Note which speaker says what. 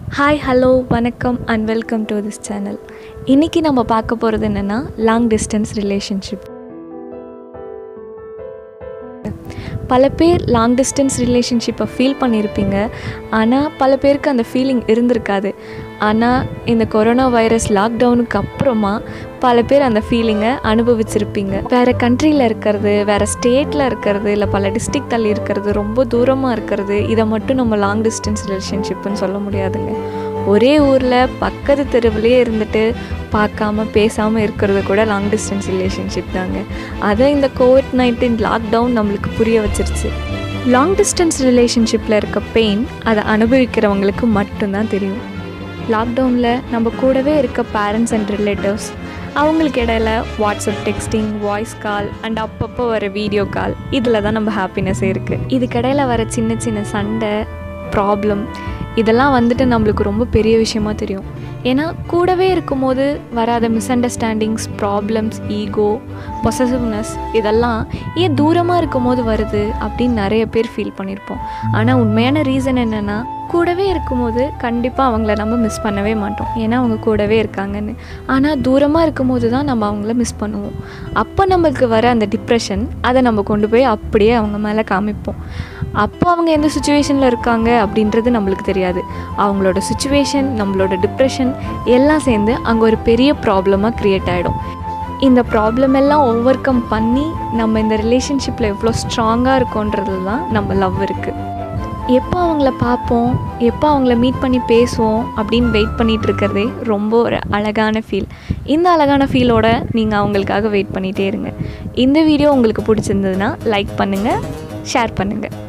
Speaker 1: hi hello வணக்கம் and welcome to this channel இன்றைக்கி நம்ம பார்க்க போகிறது என்னென்னா லாங் டிஸ்டன்ஸ் ரிலேஷன்ஷிப் பல பேர் லாங் டிஸ்டன்ஸ் ரிலேஷன்ஷிப்பை ஃபீல் பண்ணியிருப்பீங்க ஆனால் பல பேருக்கு அந்த ஃபீலிங் இருந்திருக்காது ஆனால் இந்த கொரோனா வைரஸ் லாக்டவுனுக்கு அப்புறமா பல பேர் அந்த ஃபீலிங்கை அனுபவிச்சிருப்பீங்க வேறு கண்ட்ரியில் இருக்கிறது வேறு ஸ்டேட்டில் இருக்கிறது இல்லை பல டிஸ்ட்ரிக்ட் தள்ளி இருக்கிறது ரொம்ப தூரமாக இருக்கிறது இதை மட்டும் நம்ம லாங் டிஸ்டன்ஸ் ரிலேஷன்ஷிப்புன்னு சொல்ல முடியாதுங்க ஒரே ஊரில் பக்கத்து தெருவிலே இருந்துட்டு பார்க்காம பேசாமல் இருக்கிறது கூட லாங் டிஸ்டன்ஸ் ரிலேஷன்ஷிப் தாங்க அதை இந்த கோவிட் நைன்டீன் லாக்டவுன் நம்மளுக்கு புரிய வச்சிருச்சு லாங் டிஸ்டன்ஸ் ரிலேஷன்ஷிப்பில் இருக்க பெயின் அதை அனுபவிக்கிறவங்களுக்கு மட்டும்தான் தெரியும் லாக்டவுனில் நம்ம கூடவே இருக்க பேரண்ட்ஸ் அண்ட் ரிலேட்டிவ்ஸ் அவங்களுக்கு இடையில WhatsApp texting voice call and அப்பப்போ வர வீடியோ கால் இதில் தான் நம்ம ஹாப்பினஸ் இருக்குது இதுக்கிடையில வர சின்ன சின்ன சண்டை ப்ராப்ளம் இதெல்லாம் வந்துட்டு நம்மளுக்கு ரொம்ப பெரிய விஷயமா தெரியும் ஏன்னா கூடவே இருக்கும்போது வராத misunderstandings problems ego possessiveness இதெல்லாம் ஏன் தூரமாக இருக்கும்போது வருது அப்படின்னு நிறைய பேர் ஃபீல் பண்ணியிருப்போம் ஆனால் உண்மையான ரீசன் என்னென்னா கூடவே இருக்கும்போது கண்டிப்பாக அவங்கள நம்ம மிஸ் பண்ணவே மாட்டோம் ஏன்னா அவங்க கூடவே இருக்காங்கன்னு ஆனால் தூரமாக இருக்கும்போது தான் நம்ம அவங்கள மிஸ் பண்ணுவோம் அப்போ நம்மளுக்கு வர அந்த டிப்ரெஷன் அதை நம்ம கொண்டு போய் அப்படியே அவங்க மேலே காமிப்போம் அப்போ அவங்க எந்த சுச்சுவேஷனில் இருக்காங்க அப்படின்றது நம்மளுக்கு தெரியாது அவங்களோட சுச்சுவேஷன் நம்மளோட டிப்ரெஷன் எல்லாம் சேர்ந்து அங்கே ஒரு பெரிய ப்ராப்ளமாக க்ரியேட் ஆகிடும் இந்த ப்ராப்ளம் எல்லாம் ஓவர் கம் பண்ணி நம்ம இந்த ரிலேஷன்ஷிப்பில் எவ்வளோ ஸ்ட்ராங்காக இருக்கோன்றது தான் நம்ம லவ் இருக்குது எப்போ அவங்கள பார்ப்போம் எப்போ அவங்கள மீட் பண்ணி பேசுவோம் அப்படின்னு வெயிட் பண்ணிகிட்டு இருக்கிறதே ரொம்ப ஒரு அழகான ஃபீல் இந்த அழகான ஃபீலோட நீங்கள் அவங்களுக்காக வெயிட் பண்ணிகிட்டே இருங்க இந்த வீடியோ உங்களுக்கு பிடிச்சிருந்ததுன்னா லைக் பண்ணுங்கள் ஷேர் பண்ணுங்கள்